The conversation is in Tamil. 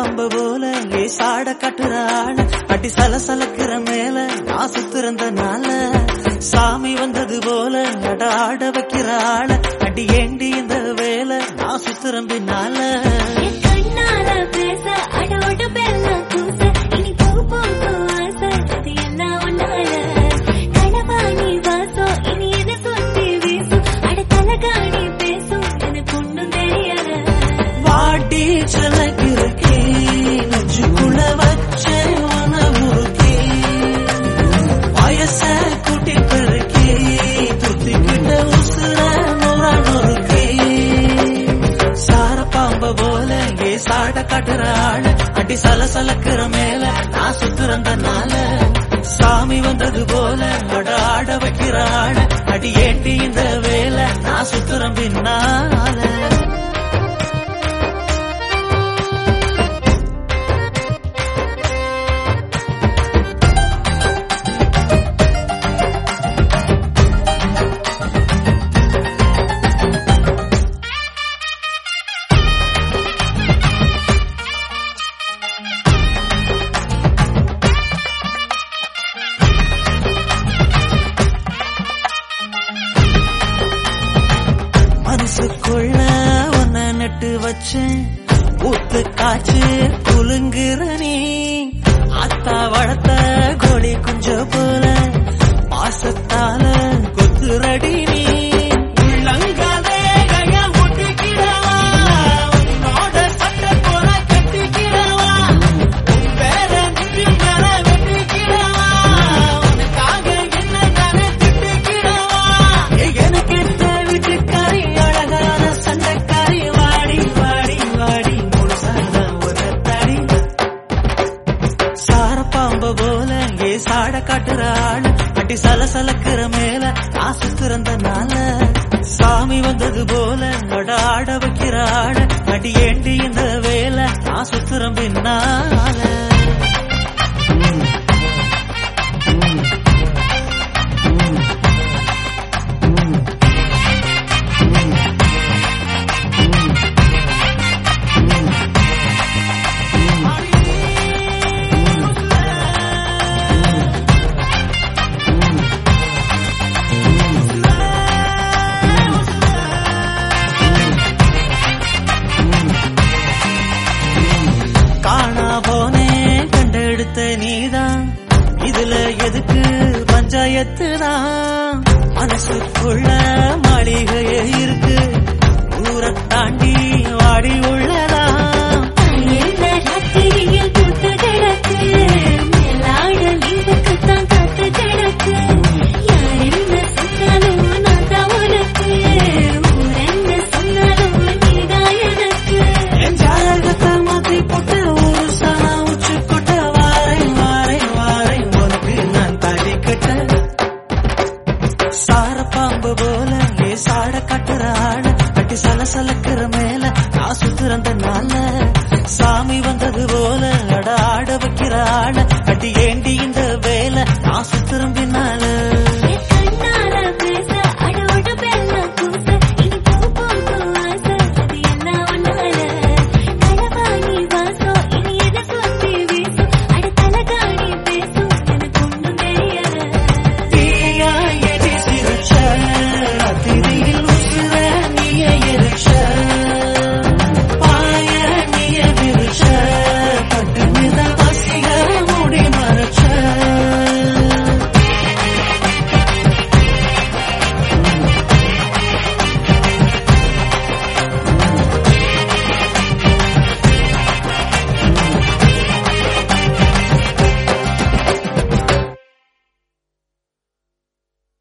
பாம்பு போல லேசாட கட்டுற ஆள அடி சலசலக்கிற மேல நான் சுத்துறந்தனால சாமி வந்தது போல அட ஆட வைக்கிற ஆள அடி ஏண்டி இந்த வேலை நான் சுத்துறேன் பின்னால என் கண்ணால பேச அடோட பெல்லாம் கூச இனி பூ பூக்கும் ஆசை அது எல்லாம் ஒன்னால களவாணி வாசம் இனி என சுத்தி வீசும் அட தலகாணி பேசும் எனக்கு ஒண்ணும் தெரியல வாட்டி சலக்கிருக்கே நெஞ்சுக்குள்ள வச்ச உன முறுக்கே வயச கூட்டி பெருக்கே துத்திக்கிட்ட உசுர நூறா நொறுக்கே சார பாம்ப போல ஏ சாட காட்டுற ஆள அடி சலசலக்கிற மேல நான் சுத்துறந்தனால சாமி வந்தது போல அட ஆட வைக்கிற ஆள அடி ஏண்டி இந்த வேலை நான் சுத்துறேன் பின்னால மனசுக்குள்ள உன்ன நட்டு வச்சேன் ஊத்து காய்ச்சி குலுங்குற நீ அத்தா வளர்த்த கோழி குஞ்ச போல பாசத்தால கொத்துரடி நீ உள்ளங்காலே கைய ஒட்டிக்கிறவா, உன்னோட சட்டை போல கட்டிக்கிறவா, உன் பேர நெஞ்சு மேல வெட்டிக்கிறவா, உனக்காக என்ன நானே திட்டிக்கிறவா. எனக்கு இந்த வீட்டுக்காரி அழகான சண்டைக்காரி வாடி வாடி வாடி முழுசான ஒரு தடி சார பாம்ப போல ஏ சாட காட்டுற ஆளு அடி சலசலக்கிற மேல நான் சுத்துறந்தனால சாமி வந்தது போல அட ஆட வைக்கிற ஆள அடி ஏண்டி இந்த வேலை நான் சுத்துறேன் பின்னால காணா போனே கண்டெடுத்த நீதான் இதுல எதுக்கு பஞ்சாயத்து தான் மனசுக்குள்ள மாளிகையே இருக்கு ஊரை தாண்டி வாடி உள்ளதா என்ன ராத்திரியில் பூத்து கிடக்கு மேலாட லீவுக்குத்தான் காத்து கிடக்கு யார் என்ன சொன்னாலும் நான் தான் உனக்கு ஊர் என்ன சொன்னாலும் நீதான் எனக்கு என் ஜாதகத்தை மாத்தி போட்டு ஒரு சனா உச்சு கொட்ட வாரை வாரை வாரை உனக்கு நான் தாடி கட்ட சார பாம்பு போல ஏ சாட கட்டுற ஆட அட்டி சலசலக்கிற மேல நான் சுத்துறந்தனால சாமி வந்தது போல அட ஆட வைக்கிற ஆட அடி ஏண்டி